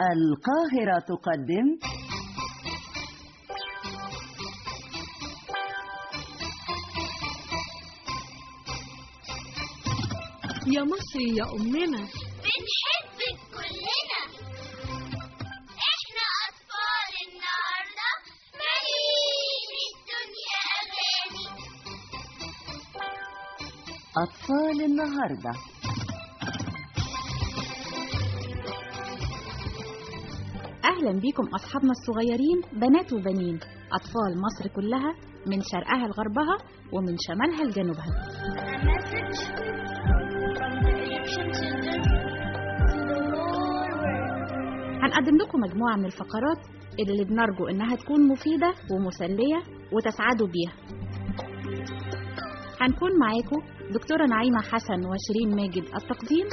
القاهرة تقدم يا مصري يا أمنا بنحبك كلنا احنا اطفال النهارده مالين الدنيا اغاني أطفال النهاردة أهلا بيكم أصحابنا الصغيرين بنات وبنين أطفال مصر كلها من شرقها لغربها ومن شمالها لجنوبها A message from the Egyptian children to the whole world. هنقدم لكم مجموعة من الفقرات اللي بنرجو إنها تكون مفيدة ومسلية وتسعدوا بيها هنكون معاكم دكتورة نعيمة حسن وشيرين ماجد التقديم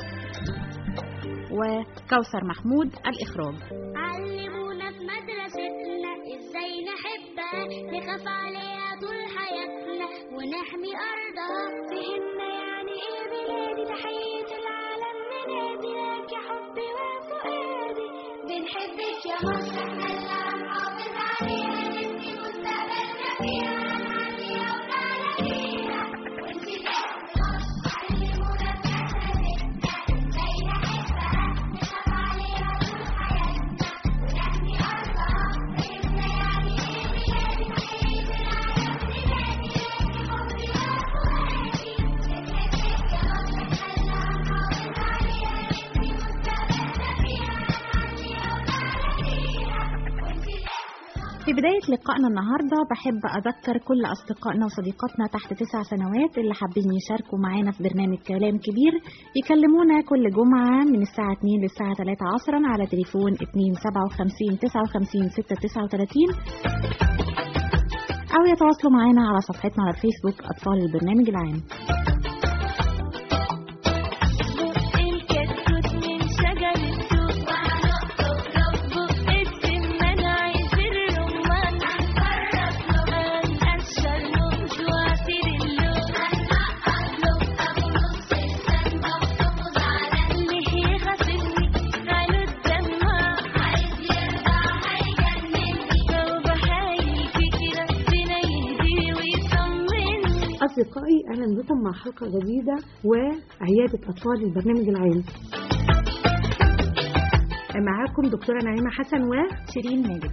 وكوثر محمود الإخراج علمونا في مدرستنا ازاي نحبها نخاف عليها طول حياتنا ونحمي ارضها فهمنا يعني ايه بلادي تحية العالم منادي لك يا حبي وفؤادي بنحبك يا مصر احنا اللي هنحافظ عليها نبني مستقبلنا فيها هنعليها ونعليها وانتي مصر علمونا في مدرستنا ازاي نحبها نخاف عليها طول حياتنا ونحمي ارضها فهمنا يعني ايه بلادي تحية العالم منادي لك يا حبي وفؤادي بنحبك يا مصر احنا اللي هنحافظ عليها نبني مستقبلنا فيها هنعليها ونعليها وانتي في بداية لقائنا النهاردة بحب أذكر كل أصدقائنا وصديقاتنا تحت تسع سنوات اللي حابين يشاركوا معانا في برنامج كلام كبير يكلمونا كل جمعة من الساعة 2 للساعة 3 عصرا على تليفون 257 59 639 أو يتواصلوا معانا على صفحتنا على الفيسبوك أطفال البرنامج العام بق الكتكوت من شجر التوت وهنقطف بق السمان عايز الرمان هنفرط له هنقشر له وعصير اللوز هنقط له ابو نص السنة وطبه زعلان ليه يغفلني قالوا الدمع عايز يرضع هيجنني لو بحايل كده ربنا يهديه ويطمني أصدقائي أهلا بكم مع حلقة جديدة وعيادة أطفال البرنامج العام معاكم دكتورة نعيمة حسن و شيرين ماجد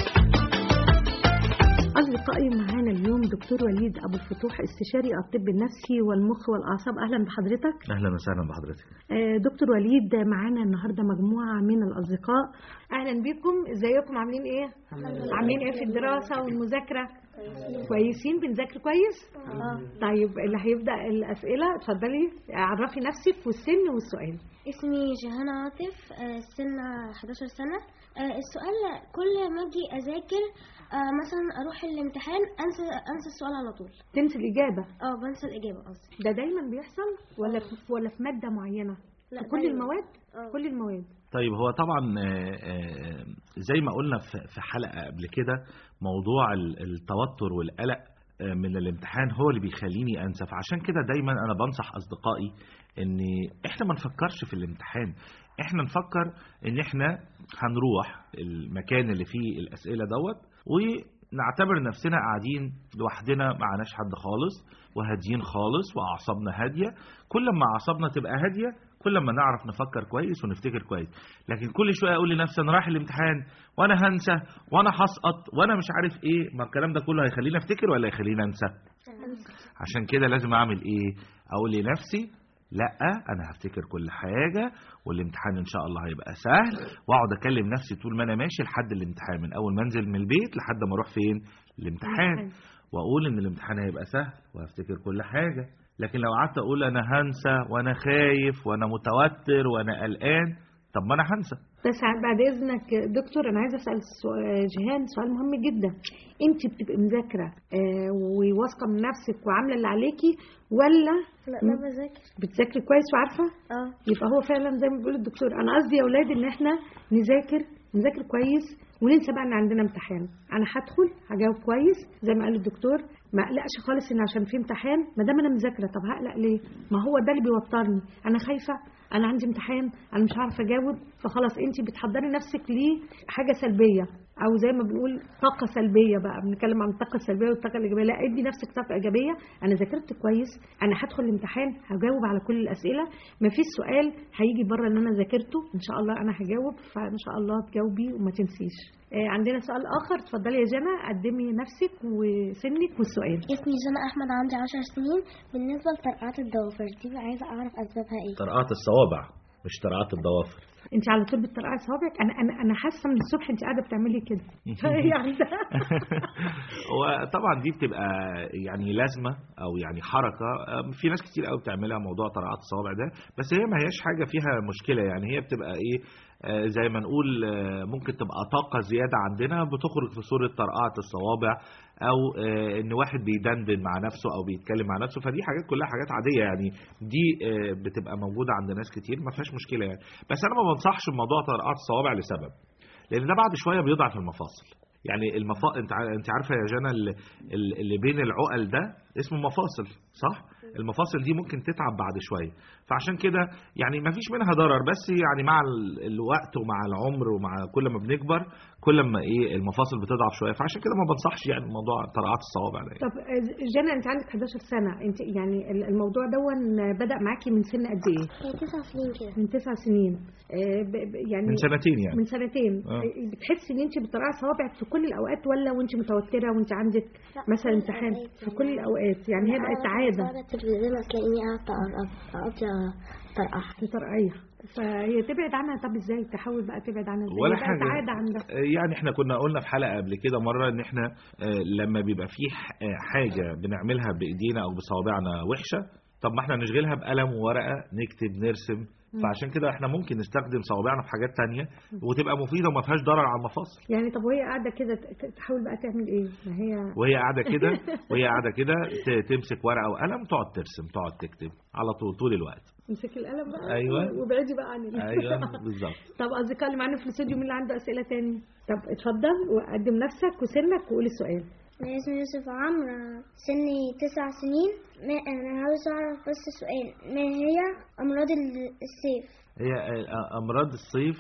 أصدقائي معانا اليوم دكتور وليد أبو الفتوح استشاري الطب النفسي والمخ والأعصاب أهلا بحضرتك اهلا وسهلا بحضرتك آه، دكتور وليد معانا النهارده مجموعه من الاصدقاء اهلا بكم ازيكم عاملين ايه عاملين ايه في الدراسه والمذاكره كويسين بنذاكر كويس طيب اللي هيبدا الاسئله اتفضلي عرفي نفسك والسن والسؤال اسمي جهان عاطف آه، السن 11 سنة آه، السؤال كل ما اجي اذاكر آه، مثلا اروح الامتحان انسى انسى السؤال على طول تنسي الاجابه اه بنسى الاجابة قصدي ده دايما بيحصل ولا في ولا في ماده معينه لا، في كل دايماً. المواد اه كل المواد طيب هو طبعا آه، آه، زي ما قلنا في في حلقه قبل كده موضوع ال- التوتر والقلق آه، من الامتحان هو اللي بيخليني انسى فعشان كده دايما انا بنصح اصدقائي ان احنا ما نفكرش في الامتحان احنا نفكر ان احنا هنروح المكان اللي فيه الاسئله دوت ونعتبر نفسنا قاعدين لوحدنا معناش حد خالص وهاديين خالص واعصابنا هاديه كل ما اعصابنا تبقى هاديه كل ما نعرف نفكر كويس ونفتكر كويس لكن كل شويه اقول لنفسي انا رايح الامتحان وانا هنسى وانا هسقط وانا مش عارف ايه ما الكلام ده كله هيخليني افتكر ولا هيخليني انسى عشان كده لازم اعمل ايه اقول لنفسي لا انا هفتكر كل حاجه والامتحان ان شاء الله هيبقى سهل واقعد اكلم نفسي طول ما انا ماشي لحد الامتحان من اول ما انزل من البيت لحد ما اروح فين الامتحان واقول ان الامتحان هيبقى سهل وهفتكر كل حاجه لكن لو قعدت اقول انا هنسى وانا خايف وانا متوتر وانا قلقان طب ما انا هنسى بس بعد اذنك دكتور انا عايزه اسال سؤال- جيهان سؤال مهم جدا انت بتبقي مذاكره آه، وواثقه من نفسك وعامله اللي عليكي ولا لا لا بذاكر بتذاكري كويس وعارفه اه يبقى هو فعلا زي ما بيقول الدكتور انا قصدي يا اولاد ان احنا نذاكر نذاكر كويس وننسى بقى ان عندنا امتحان انا هدخل هجاوب كويس زي ما قال الدكتور ما اقلقش خالص ان عشان في امتحان ما دام انا مذاكره طب هقلق ليه ما هو ده اللي بيوترني انا خايفه انا عندي امتحان انا مش عارفه اجاوب فخلاص انت بتحضري نفسك لحاجه سلبيه او زي ما بنقول طاقه سلبيه بقى بنتكلم عن الطاقه السلبيه والطاقه الايجابيه لا ادي نفسك طاقه ايجابيه انا ذاكرت كويس انا هدخل الامتحان هجاوب على كل الاسئله ما فيش سؤال هيجي بره اللي انا ذاكرته ان شاء الله انا هجاوب فان شاء الله تجاوبي وما تنسيش آه، عندنا سؤال اخر اتفضلي يا جنى قدمي نفسك وسنك والسؤال اسمي جنى احمد عندي عشر سنين بالنسبه لطرقعات الضوافر دي عايزه اعرف اسبابها ايه طرقات الصوابع مش طرقات الضوافر انت على طول بتطرقعي صوابعك انا انا انا حاسه من الصبح انت قاعده بتعملي كده فهي عندها وطبعا دي بتبقى يعني لازمه او يعني حركه أم، في ناس كتير قوي بتعملها موضوع طرقات الصوابع ده بس هي ما هياش حاجه فيها مشكله يعني هي بتبقى ايه آه، زي ما نقول آه، ممكن تبقى طاقه زياده عندنا بتخرج في صوره طرقات الصوابع او آه، ان واحد بيدندن مع نفسه او بيتكلم مع نفسه فدي حاجات كلها حاجات عاديه يعني دي آه، بتبقى موجوده عند ناس كتير ما فيهاش مشكله يعني بس انا ما بنصحش بموضوع طرقات الصوابع لسبب لان ده بعد شويه بيضعف المفاصل يعني المفا... انت ع- انت عارفه يا جنى ال- ال- اللي بين العقل ده اسمه مفاصل صح المفاصل دي ممكن تتعب بعد شويه فعشان كده يعني ما فيش منها ضرر بس يعني مع ال- الوقت ومع العمر ومع كل ما بنكبر كل ما ايه المفاصل بتضعف شويه فعشان كده ما بنصحش يعني موضوع طرقات الصوابع ده يعني. طب آه، جنى انت عندك 11 سنه انت يعني ال- الموضوع دون بدا معاكي من سن قد ايه هي تسع سنين كده من تسع سنين آه، ب- ب- يعني من سنتين يعني من سنتين آه. آه، بتحسي ان انت بتطلعي صوابعك في كل الاوقات ولا وانت متوتره وانت عندك لا، مثلا كل امتحان الأوقات في كل يعني. الاوقات يعني هي بقت عاده على التلفزيون هتلاقيني قاعده اقضي طرقعها تطرقيها فهي تبعد عنها طب ازاي تحاول بقى تبعد عنها ازاي ولا هي بقت حاجة. عاده عندها يعني احنا كنا قلنا في حلقة قبل كده مرة ان احنا آه، لما بيبقى فيه ح- آه، حاجة بنعملها بايدينا او بصوابعنا وحشة طب ما احنا نشغلها بقلم وورقة نكتب نرسم فعشان كده احنا ممكن نستخدم صوابعنا في حاجات تانية وتبقى مفيدة وما فيهاش ضرر على المفاصل يعني طب وهي قاعده كده ت- ت- تحاول بقى تعمل ايه ما هي وهي قاعدة كده وهي قاعدة كده ت- تمسك ورقة وقلم تقعد ترسم تقعد تكتب على طول طول الوقت امسكي القلم بقى أيوة. وابعدي بقى عن ال- ايوه بالظبط طب اصدقاء اللي معانا في الاستوديو مين اللي عنده اسئله تاني طب اتفضل وقدم نفسك وسنك وقول السؤال أنا اسمي يوسف عمرو سني تسع سنين ما أنا عاوز أعرف بس سؤال ما هي أمراض ال- السيف هي آه، امراض الصيف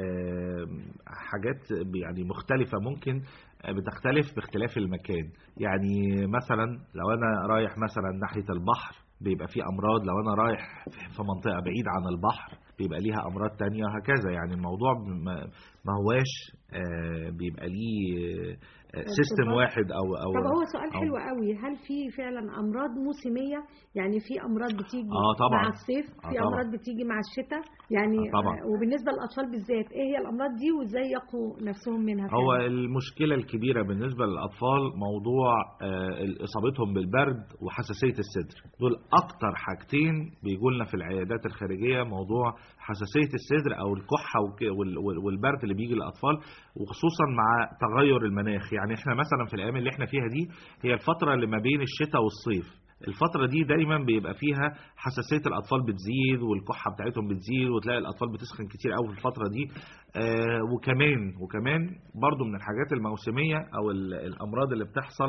آه، حاجات يعني مختلفه ممكن آه، بتختلف باختلاف المكان يعني مثلا لو انا رايح مثلا ناحيه البحر بيبقى فيه امراض لو انا رايح في منطقه بعيد عن البحر بيبقى ليها امراض تانية وهكذا يعني الموضوع ما ما هواش آه، بيبقى ليه سيستم ارتباط. واحد او او طب هو سؤال أو- حلو قوي هل في فعلا امراض موسميه يعني في امراض بتيجي آه طبعاً. مع الصيف آه في طبعاً. امراض بتيجي مع الشتاء يعني آه طبعاً. آه، وبالنسبه للاطفال بالذات ايه هي الامراض دي وازاي يقوا نفسهم منها هو فعلاً؟ المشكلة الكبيرة بالنسبة للأطفال موضوع آه، إصابتهم بالبرد وحساسية الصدر دول أكتر حاجتين بيجوا لنا في العيادات الخارجية موضوع حساسية الصدر أو الكحة وك- وال- وال- والبرد اللي بيجي للأطفال وخصوصا مع تغير المناخ يعني احنا مثلا في الأيام اللي احنا فيها دي هي الفترة اللي ما بين الشتاء والصيف الفترة دي دايما بيبقى فيها حساسية الأطفال بتزيد والكحة بتاعتهم بتزيد وتلاقي الأطفال بتسخن كتير قوي في الفترة دي آه وكمان وكمان برضو من الحاجات الموسمية أو ال- الأمراض اللي بتحصل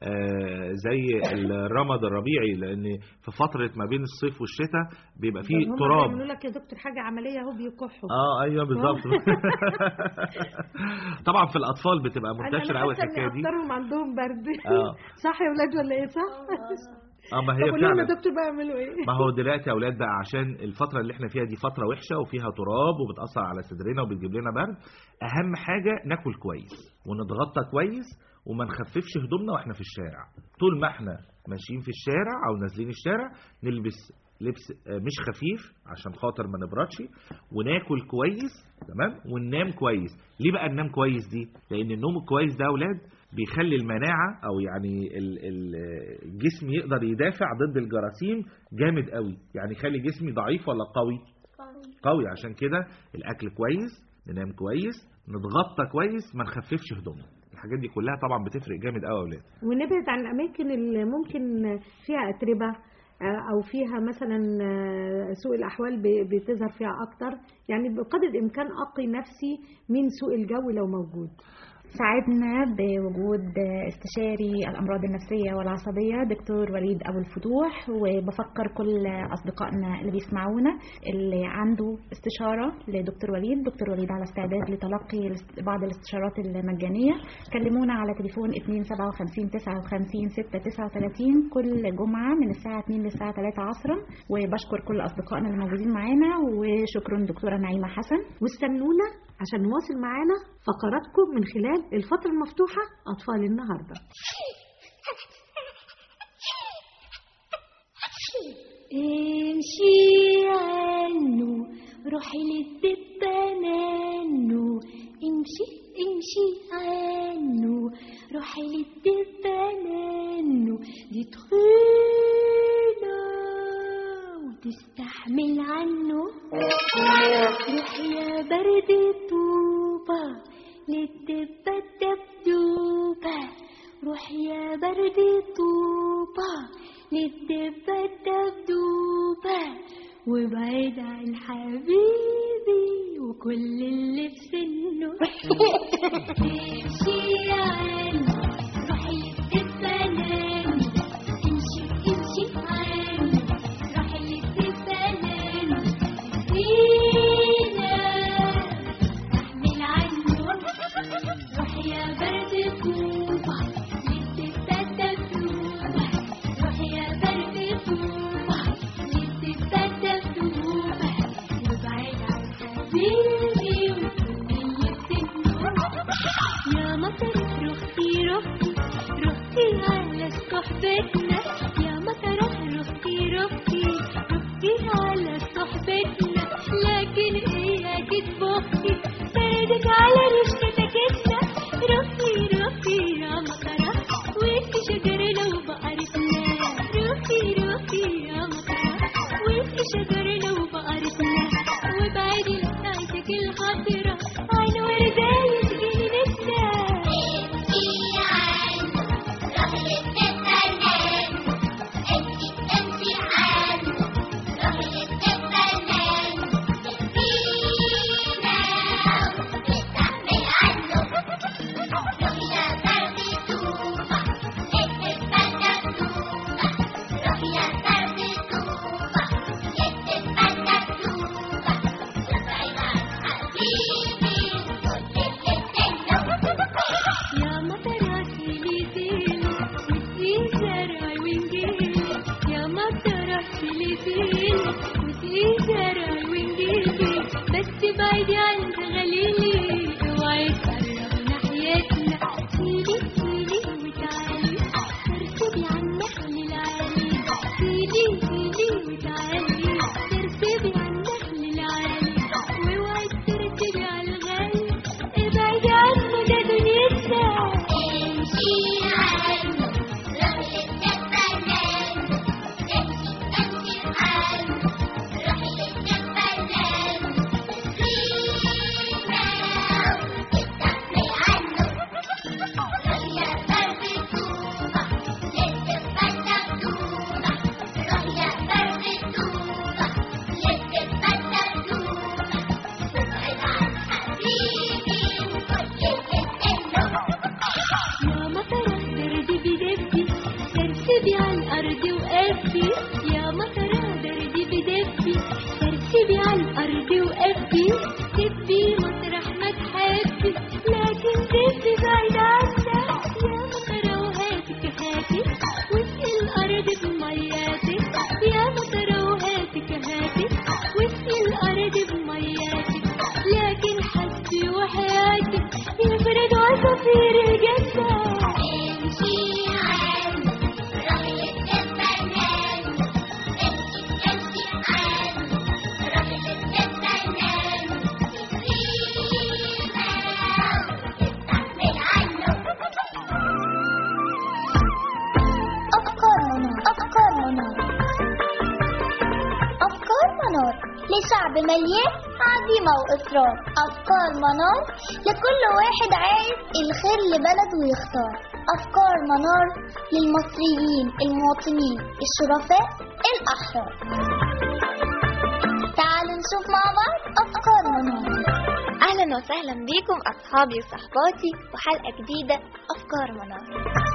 آه زي الرمد الربيعي لأن في فترة ما بين الصيف والشتاء بيبقى فيه هم تراب بيعملوا لك يا دكتور حاجه عمليه اهو بيكحوا اه ايوه بالظبط طبعا في الاطفال بتبقى منتشره قوي حاسة إن الحكايه دي اكترهم عندهم برد آه. صح يا ولاد ولا ايه صح اه ما طب هي قولوا لنا فعلا يا دكتور بقى يعملوا ايه ما هو دلوقتي يا اولاد بقى عشان الفتره اللي احنا فيها دي فتره وحشه وفيها تراب وبتاثر على صدرنا وبتجيب لنا برد اهم حاجه ناكل كويس ونتغطى كويس وما نخففش هدومنا واحنا في الشارع طول ما احنا ماشيين في الشارع او نازلين الشارع نلبس لبس آه، مش خفيف عشان خاطر ما نبردش وناكل كويس تمام وننام كويس ليه بقى ننام كويس دي لان النوم الكويس ده يا اولاد بيخلي المناعه او يعني ال- ال- الجسم يقدر يدافع ضد الجراثيم جامد قوي يعني يخلي جسمي ضعيف ولا قوي قوي عشان كده الاكل كويس ننام كويس نتغطى كويس ما نخففش هدومنا الحاجات دي كلها طبعا بتفرق جامد قوي يا اولاد ونبعد عن الاماكن اللي ممكن فيها اتربه آه، او فيها مثلا آه، سوء الاحوال ب- بتظهر فيها اكتر يعني بقدر الامكان اقي نفسي من سوء الجو لو موجود ساعدنا بوجود استشاري الأمراض النفسية والعصبية دكتور وليد أبو الفتوح وبفكر كل أصدقائنا اللي بيسمعونا اللي عنده استشارة لدكتور وليد دكتور وليد على استعداد لتلقي بعض الاستشارات المجانية كلمونا على تليفون 257 59 6 39 كل جمعة من الساعة 2 للساعة 3 عصرا وبشكر كل أصدقائنا اللي موجودين معانا وشكرا دكتورة نعيمة حسن واستنونا عشان نواصل معانا فقراتكم من خلال الفترة المفتوحة أطفال النهاردة امشي عنه روحي للدبانانو امشي امشي عنه روحي للدبانانو دي تخينة وتستحمل عنه روحي يا برد طوبة للدبة الدبدوبة روحي يا برد طوبة للدبة الدبدوبة وبعيد عن حبيبي وكل اللي في سنه امشي عنه روحي للدبانان امشي امشي عنه روحي للدبانان فينا احمل عنه روحي يا برد كوبا للدبة الدبدوبة روحي يا برد كوبا للدبة الدبدوبة وابعد عن حبيبي وكل اللي بسنه يا مطر رختي رختي رختي على صحبتنا يا مطر رختي رختي رختي على صحبتنا لكن اياك تبختي بردك على رشتك كتنا رختي رختي يا مطر وانت شجرنا وبقرتنا رختي رختي يا مطر وانت شجرنا وبقرتنا وبعدي لقيتك الخضرة عين ورداية تجيني نسا يا مطر سيلي سيلي وسقي زرعي ونجيلي يا مطر سيلي سيلي وسقي زرعي ونجيلي بس بعيدي عن غليلي اوعي تقرب ناحيتنا سيلي سيلي وتعالي ترسبي على النخل العالي سيلي سيلي وتعالي ترسبي على النخل العالي واوعي ترسبي على الغالي ابعدي عنه ده دنيتنا امشي عنه روحي للدبانان امشي امشي عنه روحي للدبانان فينا تستحمل عنه روحي يا برد طوبة للدبة الدبدوبة روحي يا برد طوبة للدبة الدبدوبة وابعد عن حبيبي وكل يا مطرة دردي بدبي ترسبي على الأرض وقفي يا مطرة دردي بدبي ترسبي على الأرض وقفي تبي مطرح ما تحبي لكن تبي بعيد عنا يا مطرة وهاتك هاتك واسقي الأرض بمياتك يا مطرة وهاتك هاتك واسقي الأرض بمياتك لكن حسبي وحياتك يفرد عصافير الجنة امشي عنه روحي للدبانان امشي امشي عنه روحي للدبانان فينا تستحمل عنه أفكار منار أفكار منار أفكار منار لشعب مليان عزيمة وإصرار أفكار منار لكل واحد عايز الخير لبلده ويختار أفكار منار للمصريين المواطنين الشرفاء الأحرار تعالوا نشوف مع بعض أفكار منار أهلا وسهلا بيكم أصحابي وصحباتي وحلقة جديدة أفكار منار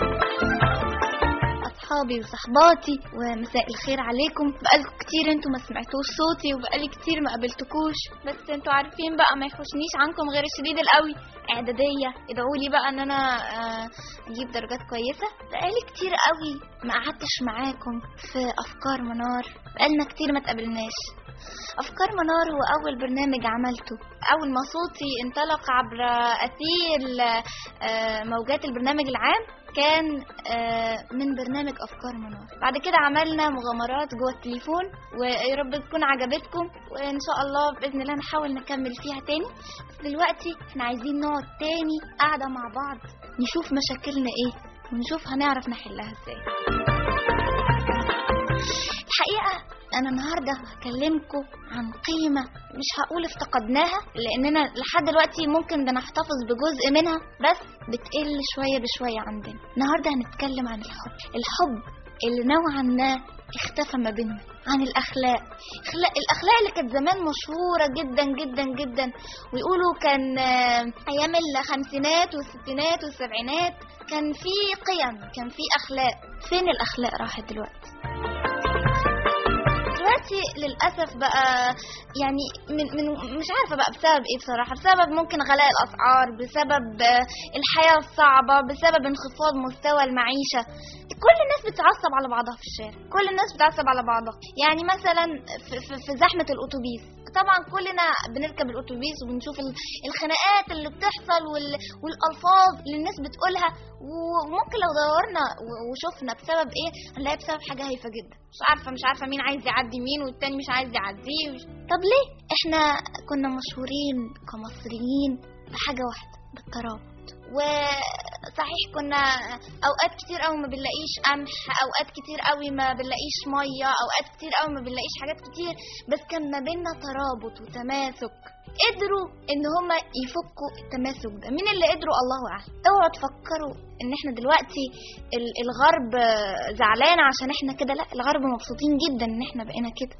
أصحابي وصحباتي ومساء الخير عليكم بقالكم كتير انتوا ما سمعتوش صوتي وبقالي كتير ما قابلتكوش بس انتوا عارفين بقى ما يحوشنيش عنكم غير الشديد القوي اعدادية ادعوا لي بقى ان انا آه، اجيب درجات كويسة بقالي كتير قوي ما قعدتش معاكم في افكار منار بقالنا كتير ما تقابلناش أفكار منار هو أول برنامج عملته أول ما صوتي انطلق عبر أثير آه، موجات البرنامج العام كان آه، من برنامج أفكار منار بعد كده عملنا مغامرات جوه التليفون ويا رب تكون عجبتكم وإن شاء الله بإذن الله نحاول نكمل فيها تاني بس دلوقتي احنا عايزين نقعد تاني قاعدة مع بعض نشوف مشاكلنا ايه ونشوف هنعرف نحلها ازاي الحقيقة أنا النهاردة هكلمكم عن قيمة مش هقول افتقدناها لأننا لحد دلوقتي ممكن بنحتفظ بجزء منها بس بتقل شوية بشوية عندنا النهاردة هنتكلم عن الحب الحب اللي نوعا ما اختفى ما بيننا عن الأخلاق أخلاق الأخلاق اللي كانت زمان مشهورة جدا جدا جدا ويقولوا كان آه، أيام الخمسينات والستينات والسبعينات كان في قيم كان في أخلاق فين الأخلاق راحت دلوقتي دلوقتي للاسف بقى يعني من من مش عارفه بقى بسبب ايه بصراحه بسبب ممكن غلاء الاسعار بسبب آه، الحياه الصعبه بسبب انخفاض مستوى المعيشه كل الناس بتتعصب على بعضها في الشارع كل الناس بتتعصب على بعضها يعني مثلا في, في, في زحمه الاتوبيس طبعا كلنا بنركب الاتوبيس وبنشوف ال- الخناقات اللي بتحصل وال- والالفاظ اللي الناس بتقولها وممكن لو دورنا و- وشفنا بسبب ايه هنلاقي بسبب حاجه هايفه جدا مش عارفه مش عارفه مين عايز يعدي مين والتاني مش عايز يعديه وش... طب ليه احنا كنا مشهورين كمصريين بحاجه واحده بالترابط وصحيح كنا اوقات كتير قوي ما بنلاقيش قمح اوقات كتير قوي ما بنلاقيش ميه اوقات كتير قوي ما بنلاقيش حاجات كتير بس كان ما بيننا ترابط وتماسك قدروا ان هما يفكوا التماسك ده مين اللي قدروا الله اعلم اوعوا تفكروا ان احنا دلوقتي ال- الغرب زعلان عشان احنا كده لا الغرب مبسوطين جدا ان احنا بقينا كده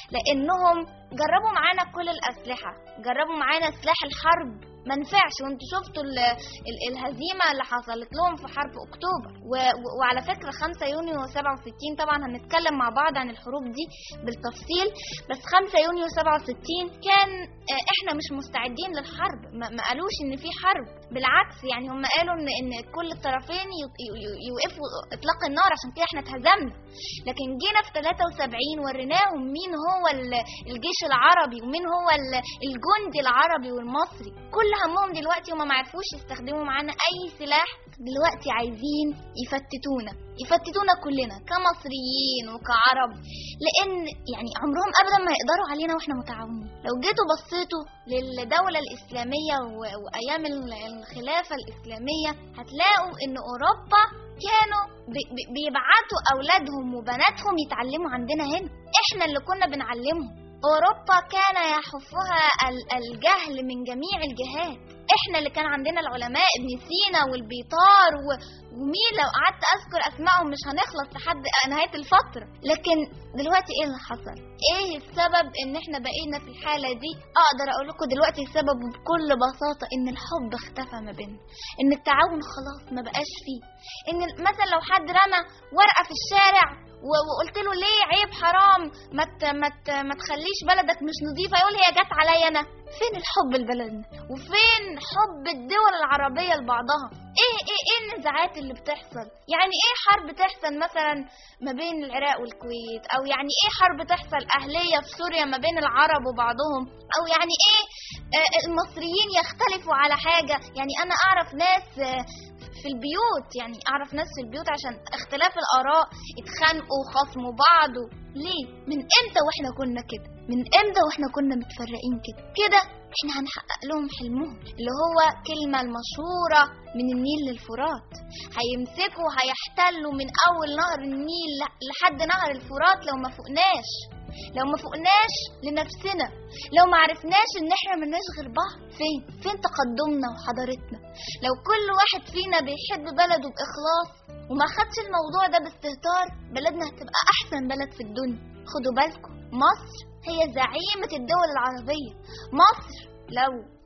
لانهم جربوا معانا كل الاسلحه جربوا معانا سلاح الحرب ما نفعش وانتوا شفتوا ال ال الهزيمه اللي حصلت لهم في حرب اكتوبر و و وعلى فكره 5 يونيو 67 طبعا هنتكلم مع بعض عن الحروب دي بالتفصيل بس 5 يونيو 67 كان آه، احنا مش مستعدين للحرب ما, ما قالوش ان في حرب بالعكس يعني هم قالوا ان ان كل الطرفين يو- يو- يو- يوقفوا اطلاق النار عشان كده احنا اتهزمنا لكن جينا في 73 وريناهم مين هو ال- الجيش العربي ومين هو ال- الجندي العربي والمصري كل همهم دلوقتي هما ما عرفوش يستخدموا معانا اي سلاح دلوقتي عايزين يفتتونا يفتتونا كلنا كمصريين وكعرب لان يعني عمرهم ابدا ما يقدروا علينا واحنا متعاونين لو جيتوا بصيتوا للدولة الإسلامية و- وأيام ال- الخلافة الإسلامية هتلاقوا إن أوروبا كانوا بي- بي- بيبعتوا أولادهم وبناتهم يتعلموا عندنا هنا إحنا اللي كنا بنعلمهم أوروبا كان يحفها ال- الجهل من جميع الجهات إحنا اللي كان عندنا العلماء ابن سينا والبيطار و... ومين لو قعدت أذكر أسمائهم مش هنخلص لحد نهاية الفترة لكن دلوقتي إيه اللي حصل؟ إيه السبب إن إحنا بقينا في الحالة دي؟ أقدر أقول لكم دلوقتي السبب بكل بساطة إن الحب اختفى ما بيننا إن التعاون خلاص ما بقاش فيه إن مثلا لو حد رمى ورقة في الشارع و- وقلت له ليه عيب حرام ما ت- ما ت- ما تخليش بلدك مش نظيفه يقول هي جت عليا انا فين الحب لبلدنا وفين حب الدول العربيه لبعضها ايه ايه ايه النزاعات اللي بتحصل يعني ايه حرب تحصل مثلا ما بين العراق والكويت او يعني ايه حرب تحصل اهليه في سوريا ما بين العرب وبعضهم او يعني ايه آه، المصريين يختلفوا على حاجه يعني انا اعرف ناس آه، في البيوت يعني اعرف ناس في البيوت عشان اختلاف الاراء اتخانقوا وخصموا بعض و- ليه من امتى واحنا كنا كده من امتى واحنا كنا متفرقين كده كده احنا هنحقق لهم حلمهم اللي هو كلمة المشهورة من النيل للفرات هيمسكوا هيحتلوا من اول نهر النيل ل- لحد نهر الفرات لو ما فوقناش لو ما فوقناش لنفسنا لو ما عرفناش ان احنا ملناش غير بعض فين فين تقدمنا وحضارتنا لو كل واحد فينا بيحب بلده باخلاص وما خدش الموضوع ده باستهتار بلدنا هتبقى احسن بلد في الدنيا خدوا بالكم مصر هي زعيمة الدول العربية مصر لو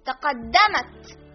تقدمت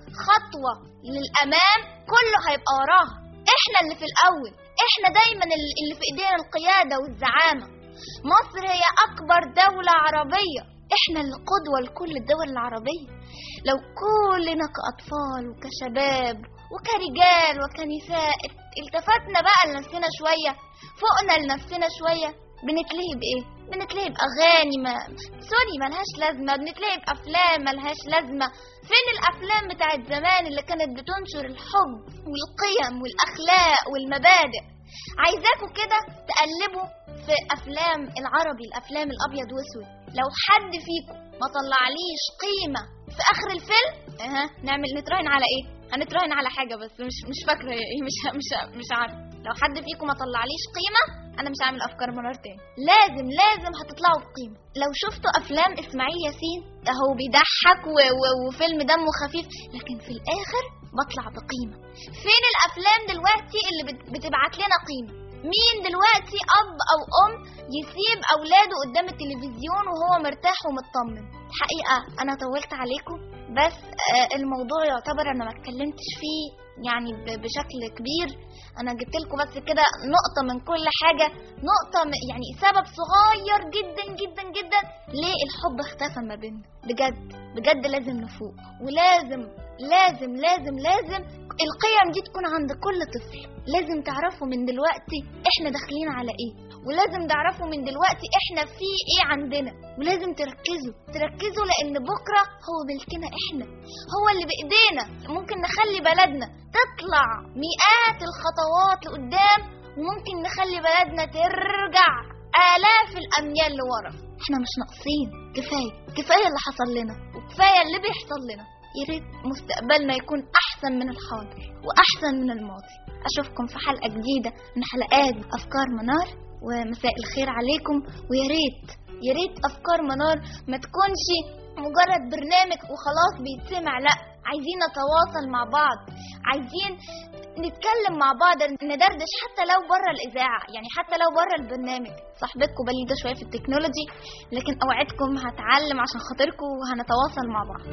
خطوة للأمام كله هيبقى وراها احنا اللي في الأول احنا دايما ال- اللي في ايدينا القيادة والزعامة مصر هي أكبر دولة عربية احنا القدوة لكل الدول العربية لو كلنا كأطفال وكشباب وكرجال وكنساء التفتنا بقى لنفسنا شوية فوقنا لنفسنا شوية بنتلهي بإيه؟ بنتلهي بأغاني ما سوري ملهاش لازمة بنتلهي بأفلام ملهاش لازمة فين الأفلام بتاعت زمان اللي كانت بتنشر الحب والقيم والأخلاق والمبادئ عايزاكوا كده تقلبوا في أفلام العربي الأفلام الأبيض وأسود لو حد فيكم ما طلعليش قيمة في آخر الفيلم اها نعمل نتراهن على إيه؟ هنتراهن على حاجة بس مش مش فاكرة هي إيه مش مش مش عارفة لو حد فيكم ما طلعليش قيمة أنا مش هعمل أفكار مرار تاني لازم لازم هتطلعوا بقيمة لو شفتوا أفلام إسماعيل ياسين هو بيضحك و... و... وفيلم دمه خفيف لكن في الآخر بطلع بقيمة فين الأفلام دلوقتي اللي بت... بتبعت لنا قيمة مين دلوقتي أب أو أم يسيب أولاده قدام التلفزيون وهو مرتاح ومطمن الحقيقة أنا طولت عليكم بس آه، الموضوع يعتبر أنا ما اتكلمتش فيه يعني ب- بشكل كبير أنا جبت لكم بس كده نقطة من كل حاجة نقطة م- يعني سبب صغير جدا جدا جدا ليه الحب اختفى ما بيننا بجد بجد لازم نفوق ولازم لازم لازم لازم القيم دي تكون عند كل طفل لازم تعرفوا من دلوقتي احنا داخلين على ايه ولازم تعرفوا من دلوقتي احنا في ايه عندنا ولازم تركزوا تركزوا لان بكره هو ملكنا احنا هو اللي بايدينا ممكن نخلي بلدنا تطلع مئات الخطوات لقدام وممكن نخلي بلدنا ترجع آلاف الأميال لورا احنا مش ناقصين كفاية كفاية اللي حصل لنا وكفاية اللي بيحصل لنا يا ريت مستقبلنا يكون أحسن من الحاضر وأحسن من الماضي أشوفكم في حلقة جديدة من حلقات أفكار منار ومساء الخير عليكم ويا ريت يا ريت أفكار منار ما تكونش مجرد برنامج وخلاص بيتسمع لا عايزين نتواصل مع بعض عايزين نتكلم مع بعض ندردش حتى لو بره الإذاعة يعني حتى لو بره البرنامج صاحبتكم بليدة شوية في التكنولوجي لكن أوعدكم هتعلم عشان خاطركم وهنتواصل مع بعض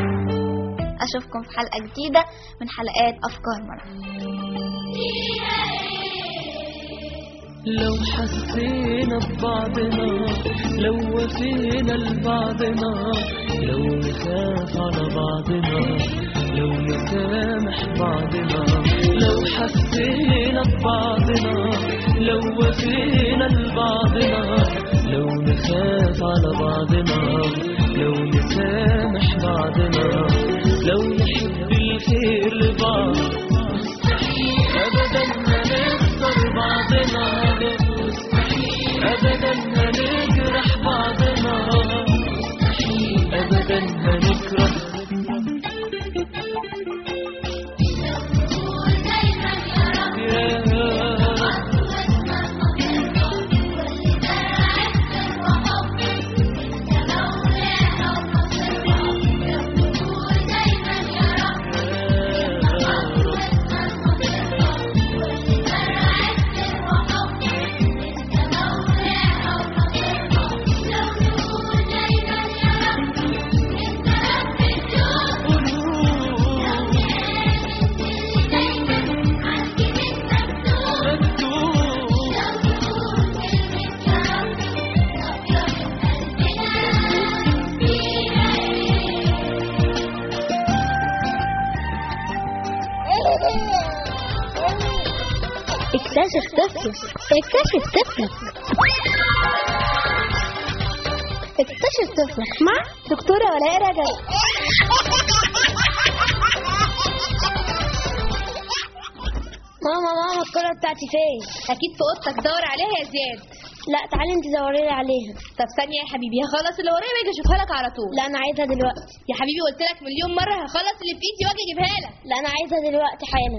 أشوفكم في حلقة جديدة من حلقات أفكار مرة لو حسينا ببعضنا لو وفينا لبعضنا لو نخاف على بعضنا لو نسامح بعضنا لو حسينا ببعضنا لو وفينا لبعضنا لو نخاف على بعضنا لو نسامح بعضنا لو نحب الخير لبعض أبدا ما نخسر بعضنا أبدا ما نجرح بعضنا أبدا ما نكره يا رب اكتشف طفلك اكتشف طفلك اكتشف طفلك مع دكتورة ولاء رجب ماما ماما الكرة بتاعتي فين؟ اكيد في اوضتك دور عليها يا زياد لا تعالي انت دوري لي عليها طب ثانيه يا حبيبي هخلص اللي ورايا واجي اشوفها لك على طول لا انا عايزها دلوقتي يا حبيبي قلت لك مليون مره هخلص اللي في ايدي واجي اجيبها لك لا انا عايزها دلوقتي حالا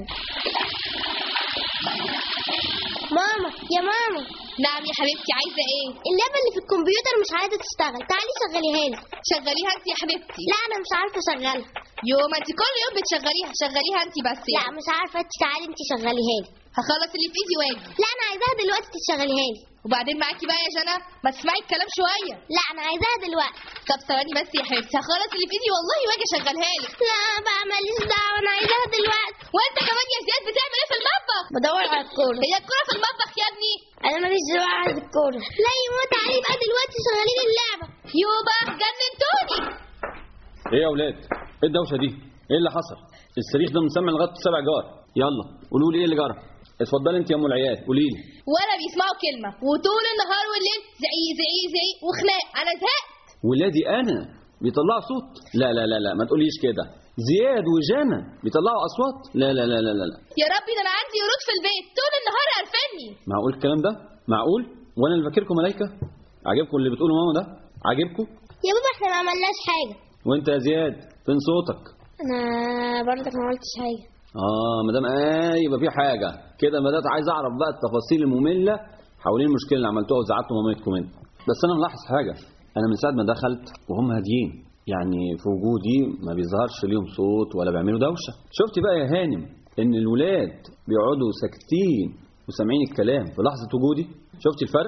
ماما يا ماما نعم يا حبيبتي عايزه ايه اللعبة اللي في الكمبيوتر مش عايزة تشتغل تعالي شغليها لي شغليها انت يا حبيبتي لا انا مش عارفة اشغلها يو ما انت كل يوم بتشغليها شغليها انت بس لا يعني. مش عارفه انت تعالي انت شغليها لي هخلص اللي في ايدي واجي لا انا عايزاها دلوقتي تشغليها لي وبعدين معاكي بقى يا جنى ما تسمعي الكلام شويه لا انا عايزاها دلوقتي طب ثواني بس يا حبيبتي هخلص اللي في ايدي والله واجي اشغلها لك لا بقى ماليش دعوه انا عايزاها دلوقتي وانت كمان يا زياد بتعمل ايه في المطبخ بدور على الكوره هي الكوره في المطبخ يا ابني انا ماليش دعوه عايز الكوره لا يا تعالي بقى دلوقتي شغلي لي اللعبه يوبا جننتوني ايه يا اولاد ايه الدوشه دي ايه اللي حصل الصريخ ده مسمع لغايه السبع جار يلا قولوا لي ايه اللي جرى اتفضلي انت يا ام العيال قولي لي ولا بيسمعوا كلمه وطول النهار والليل زعي زعي زعي وخناق انا زهقت ولادي انا بيطلعوا صوت لا لا لا لا ما تقوليش كده زياد وجانا بيطلعوا اصوات لا لا لا لا لا, لا. يا ربي ده انا عندي ورود في البيت طول النهار قرفني معقول الكلام ده معقول وانا اللي فاكركم ملايكه عاجبكم اللي بتقولوا ماما ده عاجبكم يا بابا احنا ما عملناش حاجه وانت يا زياد فين صوتك انا برضك ما عملتش حاجه اه ما دام اه يبقى في حاجه كده بدات عايز اعرف بقى التفاصيل الممله حوالين المشكله اللي عملتوها وزعلتوا مامتكم منها بس انا ملاحظ حاجه انا من ساعه ما دخلت وهم هاديين يعني في وجودي ما بيظهرش ليهم صوت ولا بيعملوا دوشه شفت بقى يا هانم ان الولاد بيقعدوا ساكتين وسامعين الكلام في لحظه وجودي شفت الفرق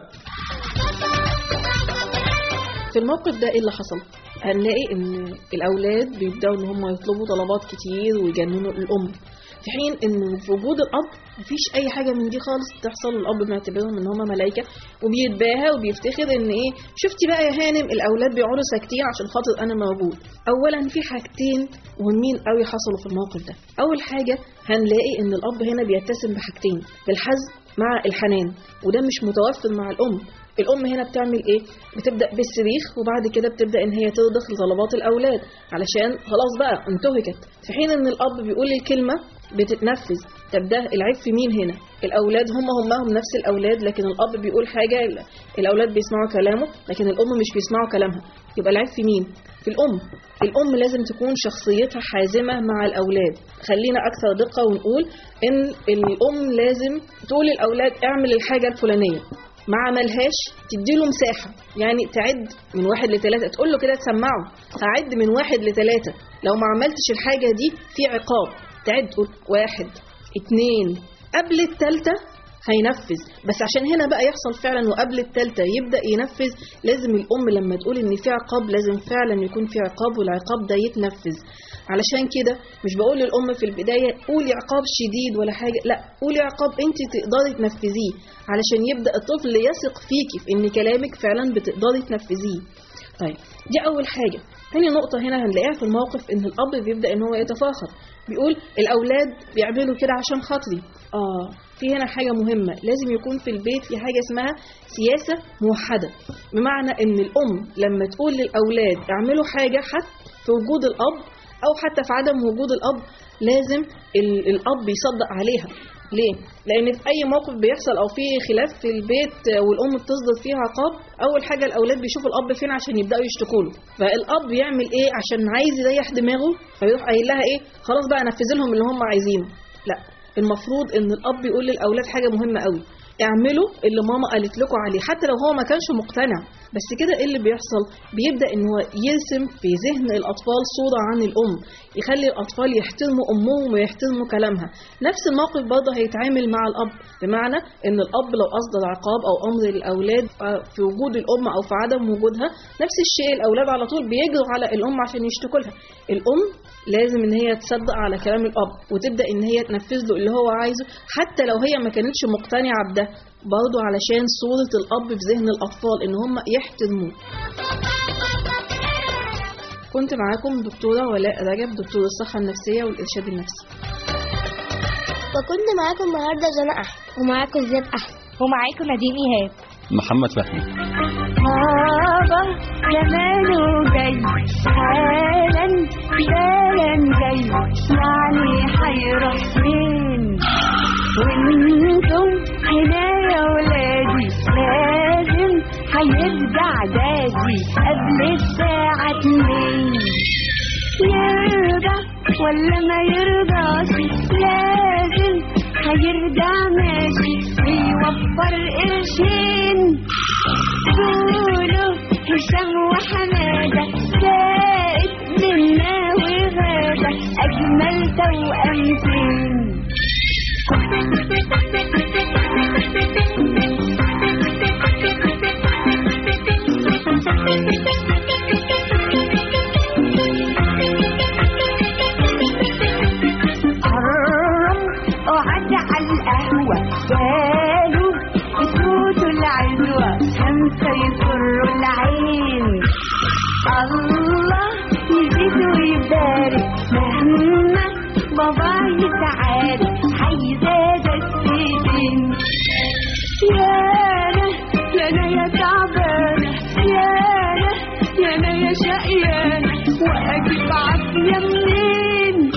في الموقف ده ايه اللي حصل هنلاقي ان الاولاد بيبداوا ان هم يطلبوا طلبات كتير ويجننوا الام في حين ان في وجود الاب مفيش اي حاجه من دي خالص بتحصل الاب معتبرهم ان هم ملائكه وبيتباهى وبيفتخر ان ايه شفتي بقى يا هانم الاولاد بيقعدوا ساكتين عشان خاطر انا موجود اولا في حاجتين مهمين قوي حصلوا في الموقف ده اول حاجه هنلاقي ان الاب هنا بيتسم بحاجتين بالحزم مع الحنان وده مش متوفر مع الام الام هنا بتعمل ايه بتبدا بالصريخ وبعد كده بتبدا ان هي ترضخ لطلبات الاولاد علشان خلاص بقى انتهكت في حين ان الاب بيقول الكلمه بتتنفذ طب ده العيب في مين هنا الاولاد هم همهم نفس الاولاد لكن الاب بيقول حاجه ال- الاولاد بيسمعوا كلامه لكن الام مش بيسمعوا كلامها يبقى العيب في مين في الام الام لازم تكون شخصيتها حازمه مع الاولاد خلينا اكثر دقه ونقول ان الام لازم تقول للاولاد اعمل الحاجه الفلانيه ما عملهاش تديله مساحة يعني تعد من واحد لثلاثة تقول له كده تسمعه هعد من واحد لثلاثة لو ما عملتش الحاجة دي في عقاب تعد تقول واحد اتنين قبل التالتة هينفذ بس عشان هنا بقى يحصل فعلا وقبل التالتة يبدأ ينفذ لازم الأم لما تقول إن في عقاب لازم فعلا يكون في عقاب والعقاب ده يتنفذ علشان كده مش بقول للأم في البداية قولي عقاب شديد ولا حاجة لا قولي عقاب أنت تقدري تنفذيه علشان يبدأ الطفل يثق فيكي في إن كلامك فعلا بتقدري تنفذيه طيب دي أول حاجة تاني نقطة هنا هنلاقيها في الموقف إن الأب بيبدأ إن هو يتفاخر بيقول الأولاد بيعملوا كده عشان خاطري آه في هنا حاجة مهمة لازم يكون في البيت في حاجة اسمها سياسة موحدة بمعنى إن الأم لما تقول للأولاد اعملوا حاجة حتى في وجود الأب أو حتى في عدم وجود الأب لازم ال- الأب يصدق عليها ليه؟ لأن في أي موقف بيحصل أو في خلاف في البيت والأم بتصدر فيها عقاب أول حاجة الأولاد بيشوفوا الأب فين عشان يبدأوا يشتكوا له فالأب يعمل إيه عشان عايز يريح دماغه فيروح قايل لها إيه خلاص بقى نفذ لهم اللي هم عايزينه لا المفروض ان الاب يقول للاولاد حاجه مهمه قوي اعملوا اللي ماما قالت لكم عليه حتى لو هو ما كانش مقتنع بس كده ايه اللي بيحصل بيبدا ان هو يرسم في ذهن الاطفال صوره عن الام يخلي الاطفال يحترموا امهم ويحترموا كلامها نفس الموقف برضه هيتعامل مع الاب بمعنى ان الاب لو اصدر عقاب او امر للاولاد آه، في وجود الام او في عدم وجودها نفس الشيء الاولاد على طول بيجروا على الام عشان يشتكوا لها الام لازم ان هي تصدق على كلام الاب وتبدا ان هي تنفذ له اللي هو عايزه حتى لو هي ما كانتش مقتنعه بده برضه علشان صوره الاب في ذهن الاطفال ان هم يحترموه كنت معاكم دكتوره ولاء رجب دكتوره الصحه النفسيه والارشاد النفسي وكنت معاكم النهارده جنى احمد ومعاكم زياد احمد ومعاكم نادين ايهاب محمد فهمي بابا زمانه جاي حالا بالا جاي يعني هيروح فين وانتم هنا يا ولادي لازم هيرجع دادي قبل الساعة اتنين يرضى ولا ما يرضاش لازم هيرجع ماشي ويوفر قرشين قولوا هشام وحمادة زائد منا وغادة ده أجمل توأمتين حرم قعد على القهوة قالوا يفوتوا العزوة خمسة يسروا العين الله يزيد ويبارك مهما بابا يتعارك هيزاد السجن يانا يانا يا تعبانة يانا يانا يا شقيانة وأجيب عافية منين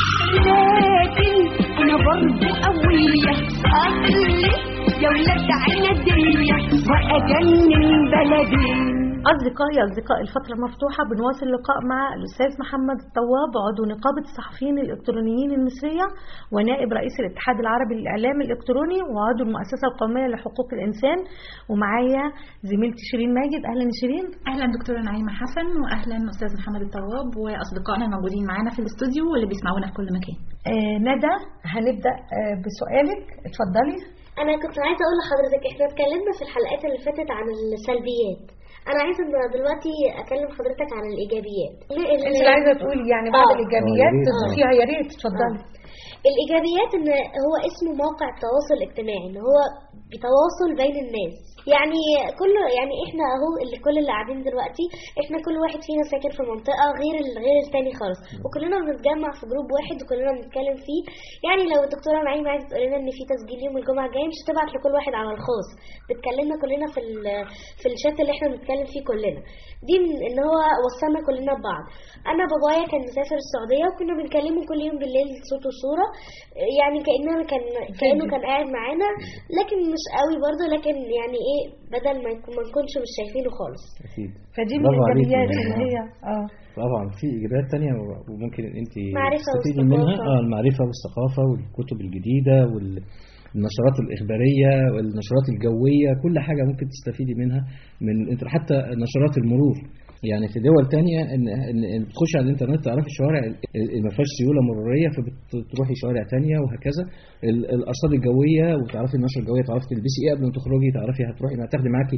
لكن أنا برضو قوية أصلي يا ولاد عنادية وأجنن بلدين أصدقائي أصدقاء الفترة المفتوحة بنواصل اللقاء مع الأستاذ محمد الطواب عضو نقابة الصحفيين الإلكترونيين المصرية ونائب رئيس الاتحاد العربي للإعلام الإلكتروني وعضو المؤسسة القومية لحقوق الإنسان ومعايا زميلتي شيرين ماجد أهلا يا شيرين اهلا دكتوره نعيمه حسن واهلا استاذ محمد الطواب واصدقائنا الموجودين معانا في الاستوديو واللي بيسمعونا في كل مكان آه ندى هنبدأ آه بسؤالك اتفضلي انا كنت عايزه اقول لحضرتك احنا اتكلمنا في الحلقات اللي فاتت عن السلبيات انا عايزه إن دلوقتي اكلم حضرتك عن الايجابيات انت اللي عايزه تقولي يعني بعد آه. الايجابيات آه، يا ريت. تضيفيها يا ريت اتفضلي الايجابيات ان هو اسمه موقع التواصل الاجتماعي ان هو بتواصل بين الناس يعني كل يعني احنا اهو اللي كل اللي قاعدين دلوقتي احنا كل واحد فينا ساكن في منطقه غير ال- غير التاني خالص وكلنا بنتجمع في جروب واحد وكلنا بنتكلم فيه يعني لو الدكتوره نعيم عايزه تقول لنا ان في تسجيل يوم الجمعه الجاي مش هتبعت لكل واحد على الخاص بتكلمنا كلنا في ال- في الشات اللي احنا بنتكلم فيه كلنا دي من- ان هو وصلنا كلنا ببعض انا بابايا كان مسافر السعوديه وكنا بنكلمه كل يوم بالليل صوت وصوره يعني كاننا كان كانه كان قاعد معانا لكن مش قوي برضه لكن يعني ايه بدل ما يكون ما نكونش مش شايفينه خالص اكيد فدي من برافو عليكي الايجابيات يعني. اللي هي اه طبعا في ايجابيات تانية وممكن انت معرفة تستفيدي والثقافة. منها اه المعرفه والثقافه والكتب الجديده والنشرات الاخباريه والنشرات الجويه كل حاجه ممكن تستفيدي منها من انت حتى نشرات المرور يعني في دول تانية ان ان إن بتخش على الانترنت تعرفي الشوارع اللي ما فيهاش سيوله مروريه فبتروحي شوارع تانية وهكذا ال- الارصاد الجويه وتعرفي النشره الجويه تعرفي تلبسي ايه قبل ما تخرجي تعرفي هتروحي ما تاخدي معاكي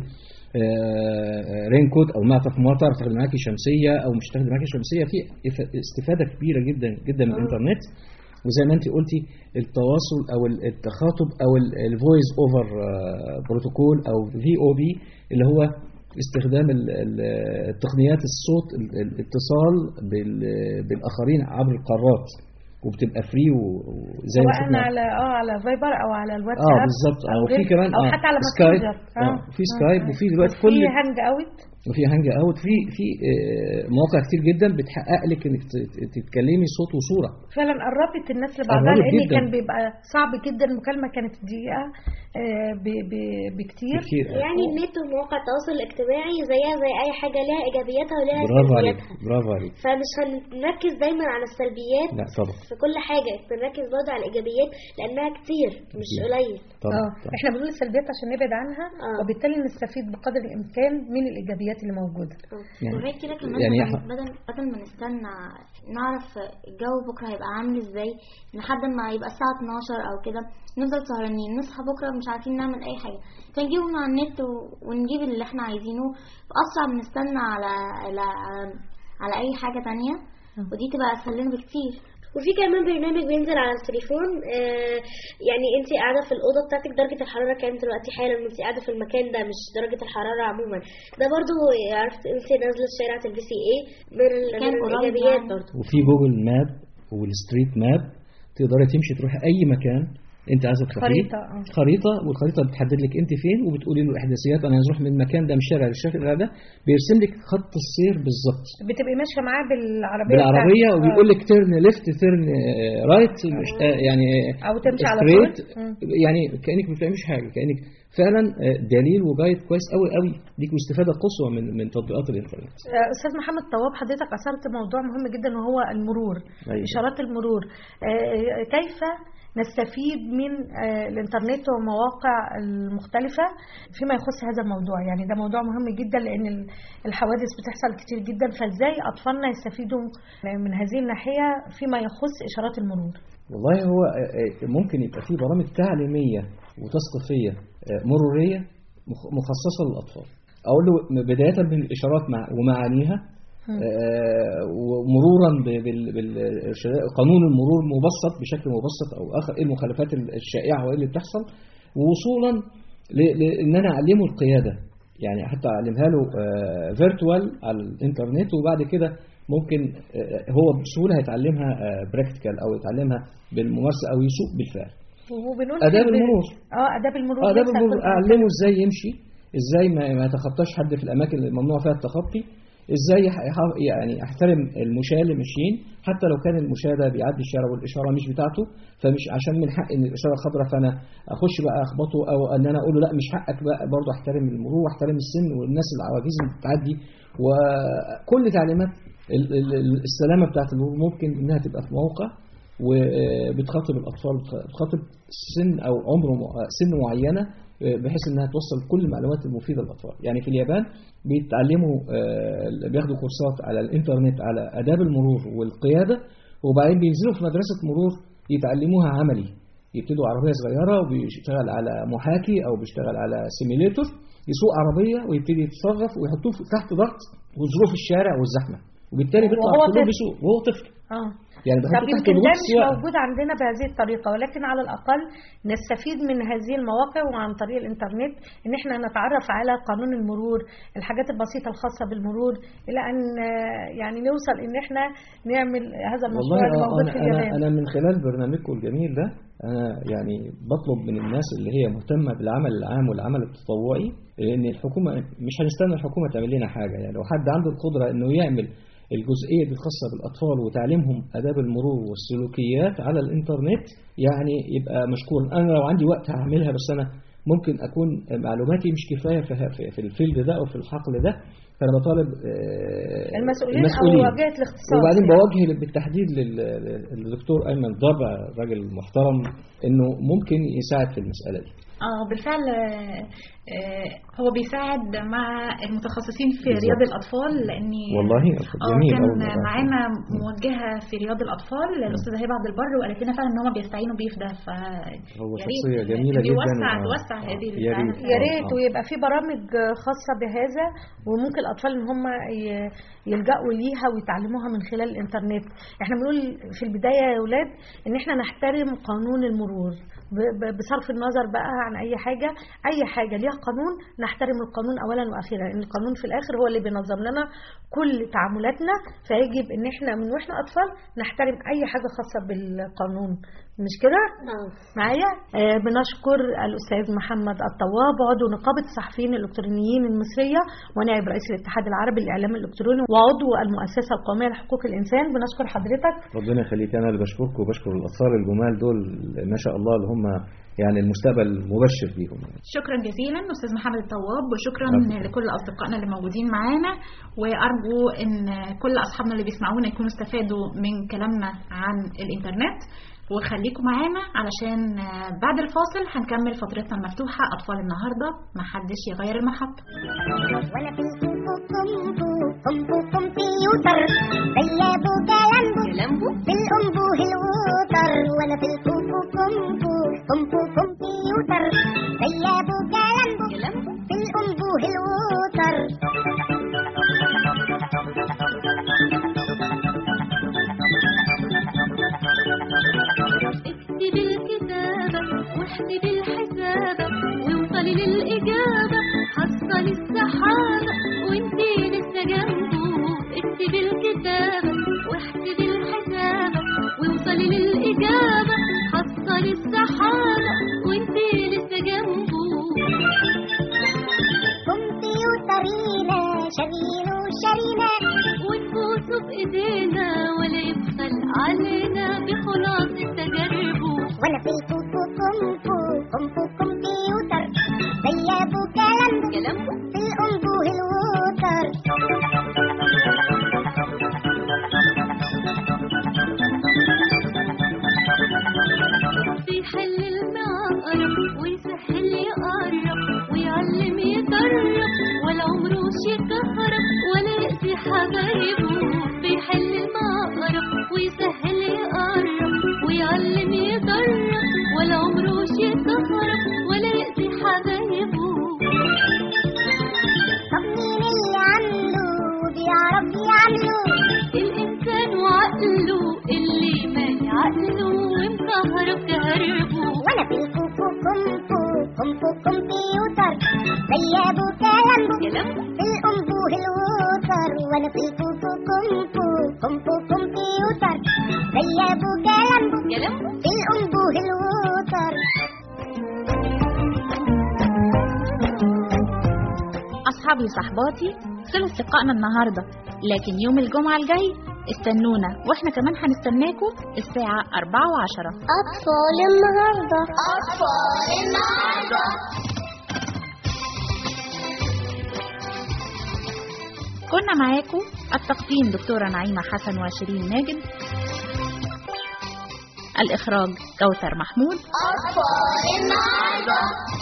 آه، رين كوت او معطف مطر تاخدي معاكي شمسيه او مش تاخدي معاكي شمسيه في إف- استفاده كبيره جدا جدا من الانترنت وزي ما انت قلتي التواصل او ال- التخاطب او الفويس اوفر بروتوكول او في او بي اللي هو استخدام ال- ال- التقنيات الصوت ال- الاتصال بال- بالاخرين عبر القارات وبتبقى فري وزي ما سواء شفنا على اه على فايبر او على الواتساب اه بالظبط او او في غير- كمان او آه حتى على سكايب ماسنجر اه في سكايب وفي دلوقتي كل في هانج اوت وفي هانج اوت في في آه، مواقع كتير جدا بتحقق لك انك ت- ت- تتكلمي صوت وصوره فعلا قربت الناس لبعضها قربت لان جداً. كان بيبقى صعب جدا المكالمه كانت دقيقه آه، ب- ب- بكتير بكتير، آه. يعني النت ومواقع التواصل الاجتماعي زيها زي اي حاجه ليها ايجابياتها وليها برافو عليك سلبياتها برافو عليك فمش هنركز دايما على السلبيات لا طبعا في كل حاجه بنركز برضه على الايجابيات لانها كتير مش أكيد. قليل طبعا اه احنا بنقول السلبيات عشان نبعد عنها وبالتالي نستفيد بقدر الامكان من الايجابيات اللي موجوده يعني- وغير كده كمان يعني بدل, ح- بدل بدل ما نستنى نعرف الجو بكره هيبقى عامل ازاي لحد ما يبقى الساعة 12 او كده نفضل سهرانين نصحى بكره مش عارفين نعمل اي حاجة فنجيبه من على النت و- ونجيب اللي احنا عايزينه بأسرع من نستنى على على على اي حاجة تانية ودي تبقى اسهل لنا بكتير وفي كمان برنامج بينزل على التليفون آه يعني انت قاعده في الاوضه بتاعتك درجه الحراره كام دلوقتي حالا وانت قاعده في المكان ده مش درجه الحراره عموما ده برضو عرفت انت نازله الشارع تلبسي ايه من, ال- كان من قريب الايجابيات يعني. برضو وفي جوجل ماب والستريت ماب تقدري تمشي تروحي اي مكان انت عايزه تروحيه خريطة، آه. خريطه والخريطه بتحدد لك انت فين وبتقولي له احداثيات انا عايز اروح من المكان ده من الشارع للشارع ده بيرسم لك خط السير بالظبط بتبقي ماشيه معاه بالعربيه بالعربيه بتاعتك. وبيقول لك تيرن ليفت تيرن رايت مش آه، يعني او تمشي على straight. طول مم. يعني كانك ما بتعمليش حاجه كانك فعلا آه، دليل وجايد كويس قوي قوي ليكوا استفاده قصوى من من تطبيقات الانترنت آه، استاذ محمد طواب حضرتك اثرت موضوع مهم جدا وهو المرور أيوة. اشارات المرور آه، كيف نستفيد من آه، الانترنت والمواقع المختلفة فيما يخص هذا الموضوع يعني ده موضوع مهم جدا لأن ال- الحوادث بتحصل كتير جدا فازاي أطفالنا يستفيدوا من هذه الناحية فيما يخص إشارات المرور والله هو آه، آه، ممكن يبقى في برامج تعليميه وتثقيفيه آه، مروريه مخ- مخصصه للاطفال اقول له بدايه من الاشارات مع ومعانيها آه، ومرورا ب- بال- بال- قانون المرور مبسط بشكل مبسط او اخر ايه المخالفات الشائعه وايه اللي بتحصل ووصولا ل- لان انا اعلمه القياده يعني حتى اعلمها له فيرتوال على الانترنت وبعد كده ممكن آه، هو بسهوله هيتعلمها براكتيكال او يتعلمها بالممارسه او يسوق بالفعل وبنقول آداب في- المرور. اه آداب المرور اداب لسه المرور كنت- اعلمه ازاي يمشي ازاي ما ما يتخطاش حد في الاماكن اللي ممنوع فيها التخطي ازاي يح- يح- يعني احترم المشاة اللي ماشيين حتى لو كان المشاة ده بيعدي الشارع والاشاره مش بتاعته فمش عشان من حق ان الاشاره خضراء فانا اخش بقى اخبطه او ان انا اقول له لا مش حقك بقى برضه احترم المرور واحترم السن والناس العواجيز اللي بتعدي وكل تعليمات ال- ال- ال- السلامه بتاعت المرور ممكن انها تبقى في موقع وبتخاطب الاطفال بتخاطب سن او عمر مع- سن معينه بحيث انها توصل كل المعلومات المفيده للاطفال يعني في اليابان بيتعلموا آه، بياخدوا كورسات على الانترنت على اداب المرور والقياده وبعدين بينزلوا في مدرسه مرور يتعلموها عملي يبتدوا عربيه صغيره وبيشتغل على محاكي او بيشتغل على سيميليتور يسوق عربيه ويبتدي يتصرف ويحطوه في- تحت ضغط وظروف الشارع والزحمه وبالتالي بيطلع وهو كله طفل. بيسوق وهو طفل اه يعني طب بيحطه تحت يمكن ده ضغوط مش السواقه موجود عندنا بهذه الطريقة ولكن على الأقل نستفيد من هذه المواقع وعن طريق الإنترنت إن إحنا نتعرف على قانون المرور الحاجات البسيطة الخاصة بالمرور إلى أن آه، يعني نوصل إن إحنا نعمل هذا المشروع والله اللي آه، موجود أنا, في أنا, اليابان أنا من خلال برنامجكم الجميل ده أنا يعني بطلب من الناس اللي هي مهتمة بالعمل العام والعمل التطوعي لأن الحكومة مش هنستنى الحكومة تعمل لنا حاجة يعني لو حد عنده القدرة إنه يعمل الجزئية دي الخاصة بالأطفال وتعليمهم آداب المرور والسلوكيات على الإنترنت يعني يبقى مشكور أنا لو عندي وقت هعملها بس أنا ممكن أكون معلوماتي مش كفاية في, في, في الفيلد ده أو في الحقل ده فأنا بطالب آه، المسؤولين أو واجهة الاختصاص وبعدين يعني. بوجه بالتحديد لل- للدكتور ايمن ضبع الراجل المحترم انه ممكن يساعد في المساله دي اه بالفعل آه، آه، هو بيساعد مع المتخصصين في بالظبط. رياض الاطفال لاني والله اه جميل أول كان مرة. معانا موجهه في رياض الاطفال الاستاذه هبه عبد البر وقالت لنا فعلا ان هم بيستعينوا بيه في ده ف هو يا شخصيه ريت جميله جدا بيوسع آه. بيوسع هذه آه، يا ريت يا آه، ريت آه. ويبقى في برامج خاصة بهذا وممكن الأطفال إن هم ي- يلجأوا ليها ويتعلموها من خلال الإنترنت إحنا بنقول في البداية يا أولاد إن إحنا نحترم قانون المرور ب- ب- بصرف النظر بقى عن أي حاجة أي حاجة ليها قانون نحترم القانون أولا وأخيرا لأن القانون في الآخر هو اللي بينظم لنا كل تعاملاتنا فيجب إن إحنا من وإحنا أطفال نحترم أي حاجة خاصة بالقانون مش كده؟ معايا آه بنشكر الأستاذ محمد الطواب عضو نقابة الصحفيين الإلكترونيين المصرية ونائب رئيس الاتحاد العربي للإعلام الإلكتروني وعضو المؤسسة القومية لحقوق الإنسان بنشكر حضرتك ربنا يخليك انا اللي بشكرك وبشكر الاطفال الجمال دول ما شاء الله اللي هم يعني المستقبل مبشر بيهم شكرا جزيلا استاذ محمد الطواب وشكرا عفوا. لكل اصدقائنا اللي موجودين معانا وارجو ان كل اصحابنا اللي بيسمعونا يكونوا استفادوا من كلامنا عن الانترنت وخليكم معانا علشان آه، بعد الفاصل هنكمل فترتنا المفتوحة أطفال النهاردة محدش يغير المحطة وانا في الكوكو كومبو كومبو كمبيوتر زي ابو كلامبو كلامبو في الانبوه الوتر وانا في الكوكو كومبو كومبو كمبيوتر زي ابو كلامبو كلامبو في الانبوه الوتر اكتب الكتابة واحسب الحسابة ووصلي للإجابة حصل السحابة وانتي لسه جنبه اكتب الكتابة واحسب الحسابة ووصلي للإجابة حصل السحابة وانتي لسه جنبه كمبيوترينا شغيله شرينا ونبوسه بإيدينا ولا يبخل علينا بخلاصة تجاربه وانا في الكوكو كومبو كومبو كمبيوتر زي اتعلم يجرب ولا عمره يتهرب ولا يأذي حبايبه طب مين اللي عنده بيعرف يعمله الإنسان وعقله اللي مالي عقله ومكهرب كهربه وانا في الكوكو كومبو كومبو كمبيوتر زي ابو كلامبو في الانبوه الوتر وانا في الكوكو كومبو كومبو كمبيوتر زي ابو كلامبو في الانبوه الوتر أصحابي وصحباتي خلص لقائنا النهاردة لكن يوم الجمعة الجاي استنونا واحنا كمان هنستناكم الساعة 4 و10 أطفال النهاردة أطفال النهاردة كنا معاكم التقديم دكتورة نعيمة حسن وشيرين ماجد الإخراج كوثر محمود أطفال النهاردة